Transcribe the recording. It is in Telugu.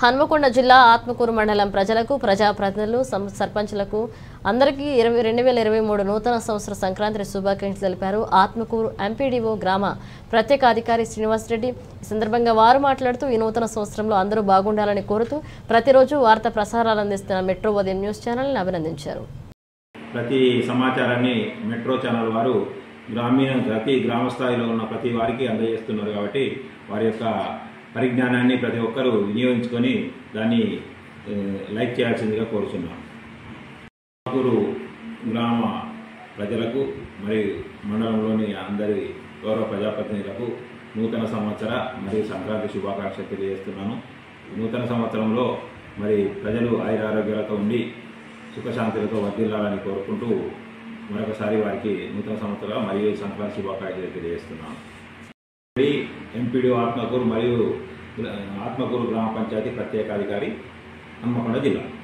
హన్మకొండ జిల్లా ఆత్మకూరు మండలం ప్రజలకు ప్రజాప్రతినిధులు సం- సర్పంచులకు అందరికీ ఇరవై రెండు వేల ఇరవై మూడు నూతన సంవత్సర సంక్రాంతి శుభాకాంక్షలు తెలిపారు ఆత్మకూరు ఎంపీడీఓ గ్రామ ప్రత్యేక అధికారి శ్రీనివాసరెడ్డి ఈ సందర్భంగా వారు మాట్లాడుతూ ఈ నూతన సంవత్సరంలో అందరూ బాగుండాలని కోరుతూ ప్రతిరోజు వార్తా ప్రసారాలు అందిస్తున్న మెట్రో ఉదయం న్యూస్ ఛానల్ని అభినందించారు ప్రతి సమాచారాన్ని మెట్రో ఛానల్ వారు గ్రామీణ ప్రతి గ్రామ స్థాయిలో ఉన్న ప్రతి వారికి అందజేస్తున్నారు కాబట్టి వారి యొక్క పరిజ్ఞానాన్ని ప్రతి ఒక్కరూ వినియోగించుకొని దాన్ని ఏ, లైక్ చేయాల్సిందిగా కోరుచున్నాం ఆకురు గ్రామ ప్రజలకు మరియు మండలంలోని అందరి గౌరవ ప్రజాప్రతినిధులకు నూతన సంవత్సర మరియు సంక్రాంతి శుభాకాంక్షలు తెలియజేస్తున్నాను నూతన సంవత్సరంలో మరి ప్రజలు ఆయురారోగ్యాలతో ఉండి సుఖశాంతులతో వర్ధిల్లాలని కోరుకుంటూ మరొకసారి వారికి నూతన సంవత్సర మరియు సంక్రాంతి శుభాకాంక్షలు తెలియజేస్తున్నాను ఎంపీడీ ఆత్మకూరు మరియు ఆత్మకూరు గ్రామ పంచాయతీ ప్రత్యేకాధికారి హన్మకొండ జిల్లా